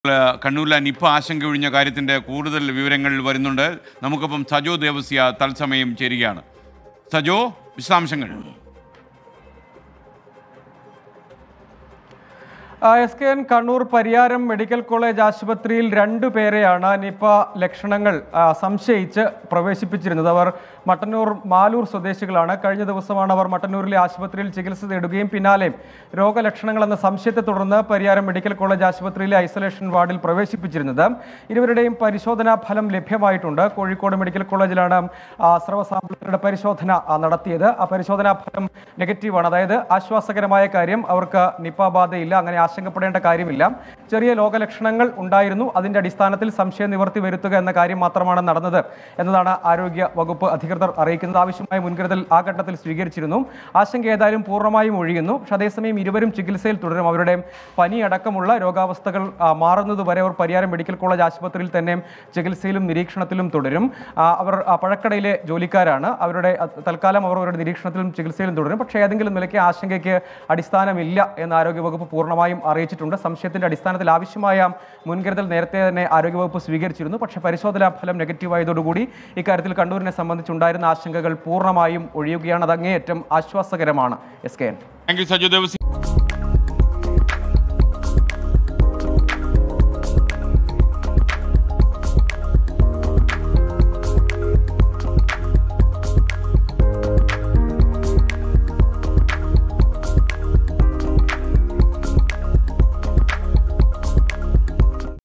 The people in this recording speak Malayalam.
ഏഹ് കണ്ണൂരിലെ നിപ്പ ആശങ്ക ഒഴിഞ്ഞ കാര്യത്തിന്റെ കൂടുതൽ വിവരങ്ങൾ വരുന്നുണ്ട് നമുക്കൊപ്പം സജോ ദേവസ്യ തത്സമയം ചേരുകയാണ് സജോ വിശദാംശങ്ങൾ ആ, S K N Kannur Pariyaram medical college ആശുപത്രിയിൽ രണ്ടു പേരെയാണ് നിപ ലക്ഷണങ്ങൾ ആ, സംശയിച്ച് പ്രവേശിപ്പിച്ചിരുന്നത് അവർ മട്ടന്നൂർ മാലൂർ സ്വദേശികളാണ് കഴിഞ്ഞ ദിവസമാണ് അവർ മട്ടന്നൂരിലെ ആശുപത്രിയിൽ ചികിത്സ തേടുകയും പിന്നാലെ രോഗലക്ഷണങ്ങൾ എന്ന സംശയത്തെ തുടർന്ന് പരിയാരം മെഡിക്കൽ കോളേജ് ആശുപത്രിയിലെ ഐസൊലേഷൻ വാർഡിൽ പ്രവേശിപ്പിച്ചിരുന്നത് ഇരുവരുടെയും പരിശോധനാ ഫലം ലഭ്യമായിട്ടുണ്ട് കോഴിക്കോട് മെഡിക്കൽ കോളേജിലാണ് ആ, സ്രവ സാമ്പിളുകളുടെ പരിശോധന ആ, നടത്തിയത് ആ പരിശോധനാ ഫലം നെഗറ്റീവാണ് അതായത് ആശ്വാസകരമായ കാര്യം അവർക്ക് നിപ ബാധയില്ല അങ്ങനെ ആശങ്കപ്പെടേണ്ട കാര്യമില്ല ചെറിയ രോഗലക്ഷണങ്ങൾ ഉണ്ടായിരുന്നു അതിന്റെ അടിസ്ഥാനത്തിൽ സംശയ നിവർത്തി വരുത്തുക എന്ന കാര്യം മാത്രമാണ് നടന്നത് എന്നതാണ് ആരോഗ്യ വകുപ്പ് അധികൃതർ അറിയിക്കുന്നത് ആവശ്യമായ മുൻകരുതൽ ആ ഘട്ടത്തിൽ സ്വീകരിച്ചിരുന്നു ആശങ്ക ഏതായാലും പൂർണ്ണമായും ഒഴിയുന്നു പക്ഷേ അതേസമയം ഇരുവരും ചികിത്സയിൽ തുടരും അവരുടെ പനി അടക്കമുള്ള രോഗാവസ്ഥകൾ ആ, മാറുന്നതുവരെ അവർ പരിയാരം മെഡിക്കൽ കോളേജ് ആശുപത്രിയിൽ തന്നെ ചികിത്സയിലും നിരീക്ഷണത്തിലും തുടരും ആ, അവർ ആ, പഴക്കടയിലെ ജോലിക്കാരാണ് അവരുടെ അ, തൽക്കാലം അവർ അവരുടെ നിരീക്ഷണത്തിലും ചികിത്സയിലും തുടരും പക്ഷേ ഏതെങ്കിലും നിലയ്ക്ക് ആശങ്കയ്ക്ക് അടിസ്ഥാനമില്ല എന്ന് ആരോഗ്യവകുപ്പ് പൂർണ്ണമായും അറിയിച്ചിട്ടുണ്ട് സംശയത്തിന്റെ അടിസ്ഥാനത്തിൽ ആവശ്യമായ മുൻകരുതൽ നേരത്തെ തന്നെ ആരോഗ്യവകുപ്പ് സ്വീകരിച്ചിരുന്നു പക്ഷേ പരിശോധനാ ഫലം നെഗറ്റീവ് ആയതോടുകൂടി ഇക്കാര്യത്തിൽ കണ്ണൂരിനെ സംബന്ധിച്ചുണ്ടായിരുന്ന ആശങ്കകൾ പൂർണ്ണമായും ഒഴിയുകയാണ് അത് അങ്ങേയറ്റം ആശ്വാസകരമാണ് S K N thank you Sajo Devasya